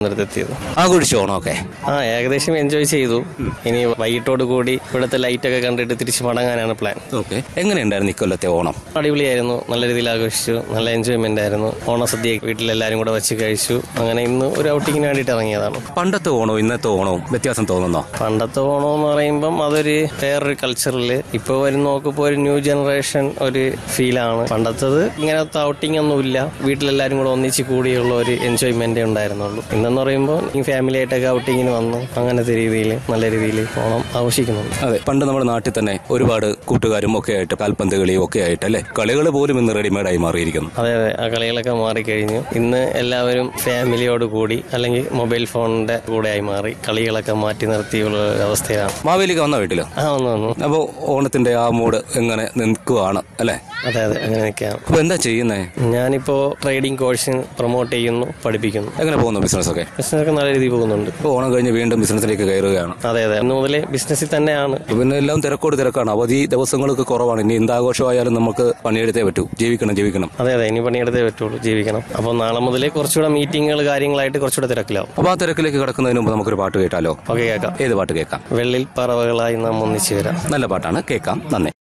നിർത്തിയത് ആഘോഷിച്ചു ഓണമൊക്കെ ആ ഏകദേശം എൻജോയ് ചെയ്തു ഇനി വൈകിട്ടോട് കൂടി ഇവിടുത്തെ ലൈറ്റ് ഒക്കെ കണ്ടിട്ട് തിരിച്ചു മടങ്ങാനാണ് പ്ലാൻ ഓക്കെ എങ്ങനെയുണ്ടായിരുന്നു ഇക്കൊല്ലത്തെ ഓണം അടിപൊളിയായിരുന്നു നല്ല രീതിയിൽ ആഘോഷിച്ചു നല്ല എൻജോയ്മെന്റ് ആയിരുന്നു ഓണസദ്യ വീട്ടിലെല്ലാരും കൂടെ വെച്ച് കഴിച്ചു അങ്ങനെ ഇന്ന് ഒരു ഔട്ടിങ്ങിന് വേണ്ടിയിട്ട് ഇറങ്ങിയതാണ് പണ്ടത്തെ ഓണവും ഇന്നത്തെ ഓണവും വ്യത്യാസം തോന്നുന്നോ പണ്ടത്തെ ഓണം എന്ന് പറയുമ്പം അതൊരു വേറൊരു കൾച്ചറിൽ ഇപ്പോൾ വരുന്ന നോക്കിപ്പോ ഒരു ന്യൂ ജനറേഷൻ ഒരു ഫീലാണ് പണ്ടത്തത് ഇങ്ങനത്തെ ഔട്ടിംഗ് ഒന്നുമില്ല വീട്ടിലെല്ലാരും കൂടെ ഒന്നിച്ച് കൂടിയുള്ള ഒരു എൻജോയ്മെന്റേ ഉണ്ടായിരുന്നുള്ളൂ ഇന്നെന്ന് പറയുമ്പോൾ ഈ ഫാമിലി ആയിട്ടൊക്കെ ഔട്ടിങ്ങിന് വന്നു അങ്ങനത്തെ രീതിയിൽ നല്ല രീതിയിൽ ഓണം ആഘോഷിക്കുന്നുണ്ട് അതെ പണ്ട് നമ്മുടെ നാട്ടിൽ തന്നെ ഒരുപാട് കൂട്ടുകാരും ഒക്കെ ആയിട്ട് കാൽപന്ത് കളിയും ഒക്കെ ആയിട്ട് അല്ലെ കളികൾ പോലും ഇന്ന് റെഡിമെയ്ഡായി മാറിയിരിക്കുന്നു അതെ അതെ ആ കളികളൊക്കെ മാറിക്കഴിഞ്ഞു ഇന്ന് എല്ലാവരും ഫാമിലിയോട് കൂടി അല്ലെങ്കിൽ മൊബൈൽ ഫോണിന്റെ കൂടെയായി മാറി കളികളൊക്കെ മാറ്റി നിർത്തിയുള്ള ഒരു അവസ്ഥയാണ് മാവേലിക്ക് വന്ന വീട്ടില് ആ വന്നു വന്നു അപ്പോൾ ഓണത്തിന്റെ ആ മൂഡ് എങ്ങനെ നിൽക്കുവാണ് അല്ലെ അതെ അതെ അങ്ങനെ നിൽക്കാം അപ്പൊ എന്താ ചെയ്യുന്നേ ഞാനിപ്പോ ട്രേഡിംഗ് കോഴ്സ് പ്രൊമോട്ട് ചെയ്യുന്നു പഠിപ്പിക്കുന്നു എങ്ങനെ പോകുന്നു ബിസിനസ് ഒക്കെ ബിസിനസ്സൊക്കെ നല്ല രീതിയിൽ പോകുന്നുണ്ട് ഇപ്പൊ ഓണം കഴിഞ്ഞ് വീണ്ടും ബിസിനസ്സിലേക്ക് കയറുകയാണ് അതെ അതെ ഇന്ന് മുതലേ ബിസിനസ്സിൽ തന്നെയാണ് അപ്പൊ പിന്നെ എല്ലാം തിരക്കോട് തിരക്കാണ് അവധി ദിവസങ്ങളൊക്കെ കുറവാണ് ഇനി എന്താഘോഷമായാലും നമുക്ക് പണിയെടുത്തേ പറ്റൂ ജീവിക്കണം ജീവിക്കണം അതെ അതെ ഇനി പണിയെടുത്തേ പറ്റുള്ളൂ ജീവിക്കണം അപ്പോൾ നാളെ മുതലേ കുറച്ചുകൂടെ മീറ്റിങ്ങുകൾ കാര്യങ്ങളായിട്ട് കുറച്ചുകൂടെ തിരക്കിലാവും അപ്പൊ ആ തിരക്കിലേക്ക് കിടക്കുന്നതിന് മുമ്പ് നമുക്കൊരു പാട്ട് കേട്ടാലോ ഓക്കെ കേൾക്കാം ഏത് പാട്ട് കേൾക്കാം വെള്ളിൽ പറവകളായി നാം ഒന്നിച്ചു വരാം നല്ല പാട്ടാണ് കേൾക്കാം നന്ദി